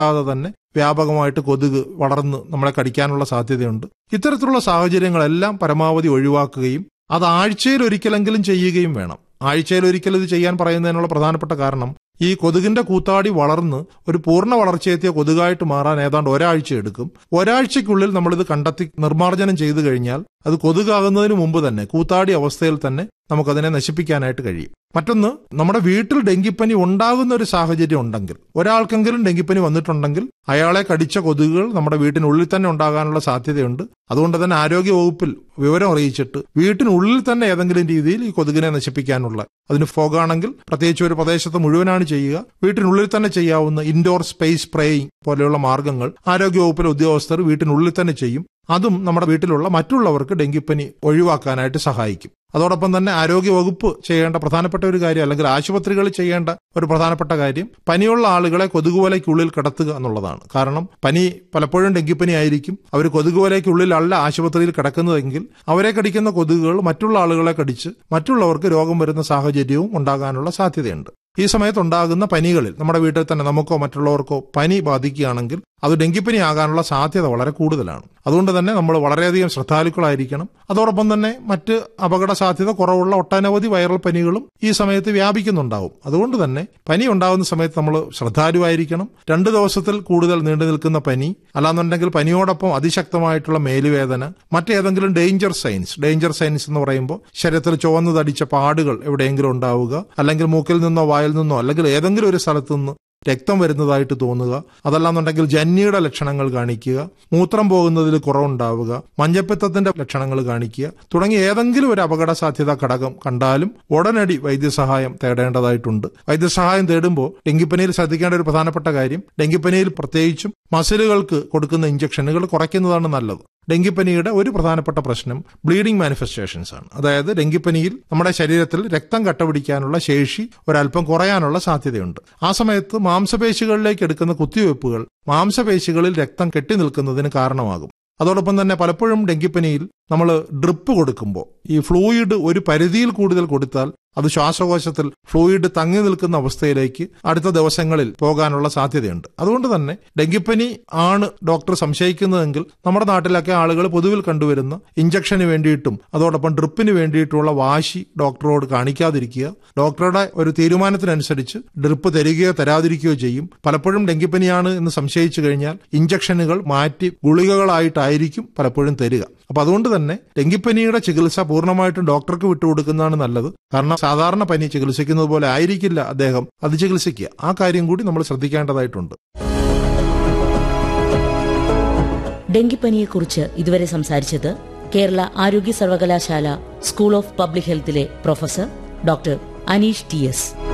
അറിയാതെ തന്നെ വ്യാപകമായിട്ട് കൊതുക് വളർന്ന് നമ്മളെ കടിക്കാനുള്ള സാധ്യതയുണ്ട് ഇത്തരത്തിലുള്ള സാഹചര്യങ്ങളെല്ലാം പരമാവധി ഒഴിവാക്കുകയും അത് ആഴ്ചയിൽ ഒരിക്കലെങ്കിലും ചെയ്യുകയും വേണം ആഴ്ചയിൽ ഒരിക്കൽ ഇത് ചെയ്യാൻ പറയുന്നതിനുള്ള പ്രധാനപ്പെട്ട കാരണം ഈ കൊതുകിന്റെ കൂത്താടി വളർന്ന് ഒരു പൂർണ്ണ വളർച്ചയെത്തിയ കൊതുകായിട്ട് മാറാൻ ഏതാണ്ട് ഒരാഴ്ച എടുക്കും ഒരാഴ്ചയ്ക്കുള്ളിൽ നമ്മളിത് കണ്ടെത്തി നിർമ്മാർജ്ജനം ചെയ്തു കഴിഞ്ഞാൽ അത് കൊതുകാകുന്നതിന് മുമ്പ് തന്നെ കൂത്താടി അവസ്ഥയിൽ തന്നെ നമുക്കതിനെ നശിപ്പിക്കാനായിട്ട് കഴിയും മറ്റൊന്ന് നമ്മുടെ വീട്ടിൽ ഡെങ്കിപ്പനി ഉണ്ടാകുന്ന ഒരു സാഹചര്യം ഉണ്ടെങ്കിൽ ഒരാൾക്കെങ്കിലും ഡെങ്കിപ്പനി വന്നിട്ടുണ്ടെങ്കിൽ അയാളെ കടിച്ച കൊതുകുകൾ നമ്മുടെ വീട്ടിനുള്ളിൽ തന്നെ ഉണ്ടാകാനുള്ള സാധ്യതയുണ്ട് അതുകൊണ്ട് തന്നെ ആരോഗ്യ വകുപ്പിൽ വിവരം അറിയിച്ചിട്ട് വീട്ടിനുള്ളിൽ തന്നെ ഏതെങ്കിലും രീതിയിൽ ഈ കൊതുകിനെ നശിപ്പിക്കാനുള്ള അതിന് ഫോഗാണെങ്കിൽ പ്രത്യേകിച്ച് ഒരു പ്രദേശത്ത് മുഴുവനാണ് ചെയ്യുക വീട്ടിനുള്ളിൽ തന്നെ ചെയ്യാവുന്ന ഇൻഡോർ സ്പേസ് സ്പ്രേയിങ് പോലെയുള്ള മാർഗങ്ങൾ ആരോഗ്യ വകുപ്പിലെ ഉദ്യോഗസ്ഥർ വീട്ടിനുള്ളിൽ തന്നെ ചെയ്യും അതും നമ്മുടെ വീട്ടിലുള്ള മറ്റുള്ളവർക്ക് ഡെങ്കിപ്പനി ഒഴിവാക്കാനായിട്ട് സഹായിക്കും അതോടൊപ്പം തന്നെ ആരോഗ്യ വകുപ്പ് ചെയ്യേണ്ട പ്രധാനപ്പെട്ട ഒരു കാര്യം അല്ലെങ്കിൽ ആശുപത്രികൾ ചെയ്യേണ്ട ഒരു പ്രധാനപ്പെട്ട കാര്യം പനിയുള്ള ആളുകളെ കൊതുകുവലയ്ക്കുള്ളിൽ കിടത്തുക എന്നുള്ളതാണ് കാരണം പനി പലപ്പോഴും ഡെങ്കിപ്പനി ആയിരിക്കും അവർ കൊതുകുവലയ്ക്കുള്ളിലല്ല ആശുപത്രിയിൽ കിടക്കുന്നതെങ്കിൽ അവരെ കടിക്കുന്ന കൊതുകുകൾ മറ്റുള്ള ആളുകളെ കടിച്ച് മറ്റുള്ളവർക്ക് രോഗം വരുന്ന സാഹചര്യവും ഉണ്ടാകാനുള്ള സാധ്യതയുണ്ട് ഈ സമയത്ത് ഉണ്ടാകുന്ന പനികളിൽ നമ്മുടെ വീട്ടിൽ തന്നെ നമുക്കോ മറ്റുള്ളവർക്കോ പനി ബാധിക്കുകയാണെങ്കിൽ അത് ഡെങ്കിപ്പനി ആകാനുള്ള സാധ്യത വളരെ കൂടുതലാണ് അതുകൊണ്ട് തന്നെ നമ്മൾ വളരെയധികം ശ്രദ്ധാലുക്കളായിരിക്കണം അതോടൊപ്പം തന്നെ മറ്റ് അപകട സാധ്യത കുറവുള്ള ഒട്ടനവധി വൈറൽ പനികളും ഈ സമയത്ത് വ്യാപിക്കുന്നുണ്ടാവും അതുകൊണ്ട് തന്നെ പനി ഉണ്ടാകുന്ന സമയത്ത് നമ്മൾ ശ്രദ്ധാലുവായിരിക്കണം രണ്ട് ദിവസത്തിൽ കൂടുതൽ നീണ്ടു നിൽക്കുന്ന പനി അല്ലാന്നുണ്ടെങ്കിൽ പനിയോടൊപ്പം അതിശക്തമായിട്ടുള്ള മേലുവേദന മറ്റേതെങ്കിലും ഡേഞ്ചർ സൈൻസ് ഡേഞ്ചർ സൈൻസ് എന്ന് പറയുമ്പോൾ ശരീരത്തിൽ ചുവന്നു തടിച്ച പാടുകൾ എവിടെയെങ്കിലും ഉണ്ടാവുക അല്ലെങ്കിൽ മൂക്കിൽ നിന്നോ വായിൽ നിന്നോ അല്ലെങ്കിൽ ഏതെങ്കിലും ഒരു സ്ഥലത്തു നിന്ന് രക്തം വരുന്നതായിട്ട് തോന്നുക അതല്ലാന്നുണ്ടെങ്കിൽ ജന്യയുടെ ലക്ഷണങ്ങൾ കാണിക്കുക മൂത്രം പോകുന്നതിൽ കുറവുണ്ടാവുക മഞ്ഞപ്പിത്തത്തിന്റെ ലക്ഷണങ്ങൾ കാണിക്കുക തുടങ്ങി ഏതെങ്കിലും ഒരു അപകട സാധ്യത ഘടകം കണ്ടാലും ഉടനടി വൈദ്യസഹായം തേടേണ്ടതായിട്ടുണ്ട് വൈദ്യസഹായം തേടുമ്പോൾ ഡെങ്കിപ്പനിയിൽ ശ്രദ്ധിക്കേണ്ട ഒരു പ്രധാനപ്പെട്ട കാര്യം ഡെങ്കിപ്പനിയിൽ പ്രത്യേകിച്ചും മസിലുകൾക്ക് കൊടുക്കുന്ന ഇഞ്ചക്ഷനുകൾ കുറയ്ക്കുന്നതാണ് നല്ലത് ഡെങ്കിപ്പനിയുടെ ഒരു പ്രധാനപ്പെട്ട പ്രശ്നം ബ്ലീഡിംഗ് മാനിഫെസ്റ്റേഷൻസ് ആണ് അതായത് ഡെങ്കിപ്പനിയിൽ നമ്മുടെ ശരീരത്തിൽ രക്തം കട്ടപിടിക്കാനുള്ള ശേഷി ഒരല്പം കുറയാനുള്ള സാധ്യതയുണ്ട് ആ സമയത്ത് മാംസപേശികളിലേക്ക് എടുക്കുന്ന കുത്തിവയ്പ്പുകൾ മാംസപേശികളിൽ രക്തം കെട്ടി നിൽക്കുന്നതിന് കാരണമാകും അതോടൊപ്പം തന്നെ പലപ്പോഴും ഡെങ്കിപ്പനിയിൽ നമ്മൾ ഡ്രിപ്പ് കൊടുക്കുമ്പോൾ ഈ ഫ്ലൂയിഡ് ഒരു പരിധിയിൽ കൂടുതൽ കൊടുത്താൽ അത് ശ്വാസകോശത്തിൽ ഫ്ലൂയിഡ് തങ്ങി നിൽക്കുന്ന അവസ്ഥയിലേക്ക് അടുത്ത ദിവസങ്ങളിൽ പോകാനുള്ള സാധ്യതയുണ്ട് അതുകൊണ്ട് തന്നെ ഡെങ്കിപ്പനി ആണ് ഡോക്ടർ സംശയിക്കുന്നതെങ്കിൽ നമ്മുടെ നാട്ടിലൊക്കെ ആളുകൾ പൊതുവിൽ കണ്ടുവരുന്ന ഇഞ്ചക്ഷന് വേണ്ടിയിട്ടും അതോടൊപ്പം ഡ്രിപ്പിന് വേണ്ടിയിട്ടുള്ള വാശി ഡോക്ടറോട് കാണിക്കാതിരിക്കുക ഡോക്ടറുടെ ഒരു തീരുമാനത്തിനനുസരിച്ച് ഡ്രിപ്പ് തരികയോ തരാതിരിക്കുകയോ ചെയ്യും പലപ്പോഴും ഡെങ്കിപ്പനിയാണ് എന്ന് സംശയിച്ചു കഴിഞ്ഞാൽ ഇഞ്ചക്ഷനുകൾ മാറ്റി ഗുളികകളായിട്ടായിരിക്കും പലപ്പോഴും തരിക അപ്പൊ അതുകൊണ്ട് തന്നെ ഡെങ്കിപ്പനിയുടെ ചികിത്സ പൂർണ്ണമായിട്ടും ഡോക്ടർക്ക് വിട്ടുകൊടുക്കുന്നതാണ് നല്ലത് കാരണം സാധാരണ പനി ചികിത്സിക്കുന്നത് പോലെ ആയിരിക്കില്ല അദ്ദേഹം അത് ചികിത്സിക്കുക ആ കാര്യം കൂടി നമ്മൾ ശ്രദ്ധിക്കേണ്ടതായിട്ടുണ്ട് ഡെങ്കിപ്പനിയെക്കുറിച്ച് ഇതുവരെ സംസാരിച്ചത് കേരള ആരോഗ്യ സർവകലാശാല സ്കൂൾ ഓഫ് പബ്ലിക് ഹെൽത്തിലെ professor doctor Aneesh T S